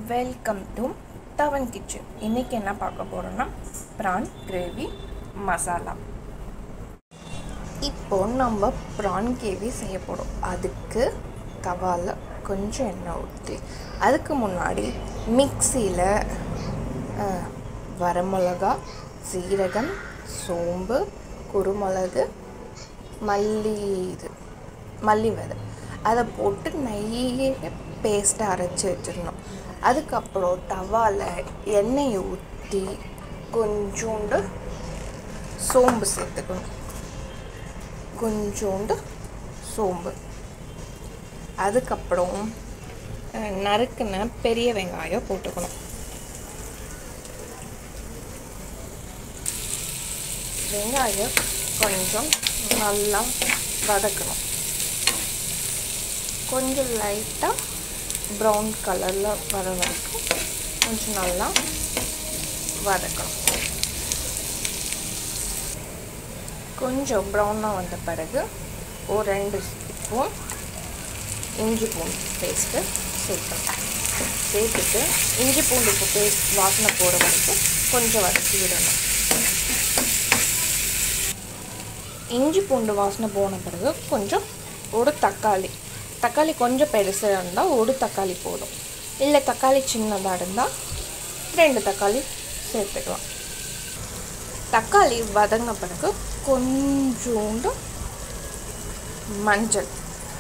welcome to Dhawan kitchen இன்றைக்கி என்ன பார்க்க போகிறோன்னா ப்ரான் கிரேவி மசாலா இப்போ நம்ம ப்ரான் கிரேவி செய்ய போகிறோம் அதுக்கு தவாவில் கொஞ்சம் எண்ணெய் ஊற்றி அதுக்கு முன்னாடி மிக்சியில் வரமிளகா சீரகம் சோம்பு குருமிளகு மல்லி இது மல்லி விதை அதை போட்டு நெய்ய பேஸ்ட்டை அரைச்சி வச்சிடணும் அதுக்கப்புறம் தவாவில் எண்ணெயை ஊற்றி கொஞ்சோண்டு சோம்பு சேர்த்துக்கணும் கொஞ்சோண்டு சோம்பு அதுக்கப்புறம் அஹ், நறுக்குன பெரிய வெங்காயம் போட்டுக்கணும் வெங்காயம் கொஞ்சம் நல்லா வதக்கணும் கொஞ்சம் லைட்டாக ப்ரௌன் கலரில் வர வரைக்கும் கொஞ்சம் நல்லா வதக்கணும் கொஞ்சம் ப்ரௌனாக வந்த பிறகு ஒரு ரெண்டு ஸ்பூன் இஞ்சி பூண்டு பேஸ்ட்டு சேர்க்கணும் சேர்த்துட்டு இஞ்சி பூண்டு பேஸ்ட் வாசனை போகிற வரைக்கும் கொஞ்சம் வதக்கி விடணும் இஞ்சி பூண்டு வாசனை போன பிறகு கொஞ்சம் ஒரு தக்காளி தக்காளி கொஞ்சம் பெருசாக இருந்தால் ஒரு தக்காளி போதும் இல்லை தக்காளி சின்னதாக இருந்தால் ரெண்டு தக்காளி சேர்த்துக்கலாம் தக்காளி வதங்கின பிறகு கொஞ்சோண்டு மஞ்சள்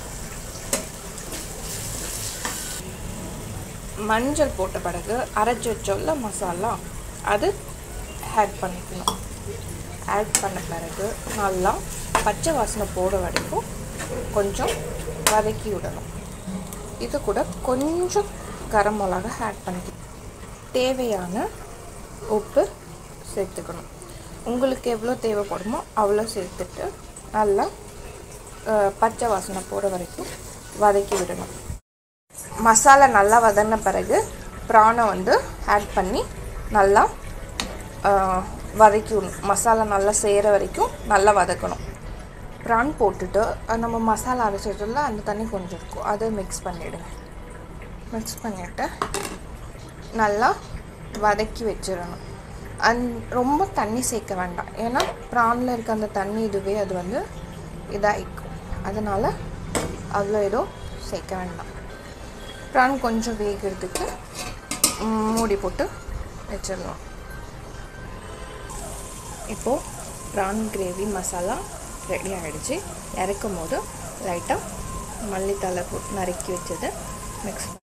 மஞ்சள் போட்ட பிறகு அரைச்சி வச்சோல்ல மசாலா அது ஆட் பண்ணிக்கணும் ஆட் பண்ண பிறகு நல்லா பச்சை வாசனை போட வரைக்கும் கொஞ்சம் வதக்கி விடணும் இது கூட கொஞ்சம் கரம் மிளகா ஆட் பண்ணிக்கணும் தேவையான உப்பு சேர்த்துக்கணும் உங்களுக்கு எவ்வளோ தேவைப்படுமோ அவ்வளோ சேர்த்துட்டு நல்லா அஹ், பச்சை வாசனை போகிற வரைக்கும் வதக்கி விடணும் மசாலா நல்லா வதங்கின பிறகு ப்ரானை வந்து ஆட் பண்ணி நல்லா ஆஹ், வதக்கி விடணும் மசாலா நல்லா செய்கிற வரைக்கும் நல்லா வதக்கணும் ப்ரான் போட்டுட்டு அஹ், நம்ம மசாலா அரைச்சிட்டோம்ல அந்த தண்ணி கொஞ்சம் இருக்கும் அதை மிக்ஸ் பண்ணிவிடுங்க மிக்ஸ் பண்ணிவிட்டு நல்லா வதக்கி வச்சிடணும் அந் ரொம்ப தண்ணி சேர்க்க வேண்டாம் ஏன்னா ப்ரானில் இருக்க அந்த தண்ணி இதுவே அது வந்து இதாகிக்கும் அதனால் அவ்வளோ எதுவும் சேர்க்க வேண்டாம் ப்ரான் கொஞ்சம் வேகிறதுக்கு ம், மூடி போட்டு வச்சிடலாம் இப்போது ப்ரான் கிரேவி மசாலா ரெடி ஆகிடுச்சு இறக்கும் போது லைட்டாக மல்லித்தலை போட்டு நறுக்கி வச்சதை மிக்ஸ்